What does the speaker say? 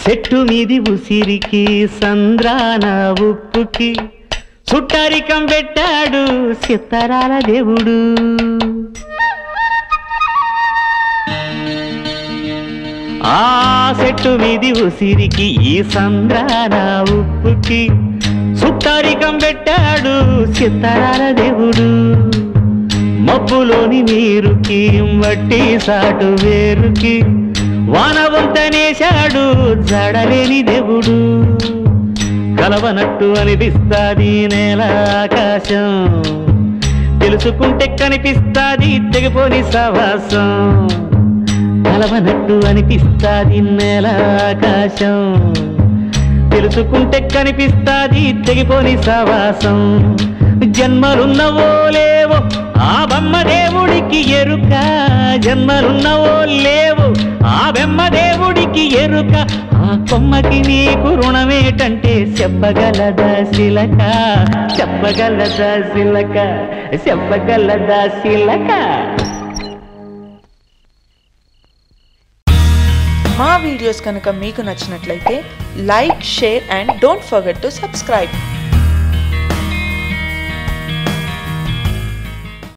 చెట్టు మీది ఉసిరికి సంద్రాన ఉప్పుకి చుట్టరికం పెట్టాడు సిత్తరాల దేవుడు ఆ చెట్టు మీది ఉసిరికి ఈ సంద్రాన ఉప్పుకి చుట్టరికం పెట్టాడు సిత్తరాల దేవుడు మబ్బులోని నీరుకి వట్టి సాటు వేరుకి వానవంతనేశాడు జడలేని దేవుడు కలవనట్టు అనిపిస్తాది నేల ఆకాశం తెలుసుకుంటే కనిపిస్తాది తెగిపోని సవాసం కలవనట్టు అనిపిస్తాది నేల ఆకాశం తెలుసుకుంటే కనిపిస్తాది తెగిపోని సవాసం జన్మలున్నవో లేవో ఆ బొమ్మ దేవుడికి ఎరుక జన్మలున్నవో లేవో ఆ బెమ్మ దేవుడికి ఎరుక ఆ కొమ్మకి నీకు రుణమేటంటే చెప్పగలదా శిలక చెప్పగలదా శిలక చెప్పగలదా శిలక మా వీడియోస్ కనుక మీకు నచ్చినట్లయితే like share and don't forget to subscribe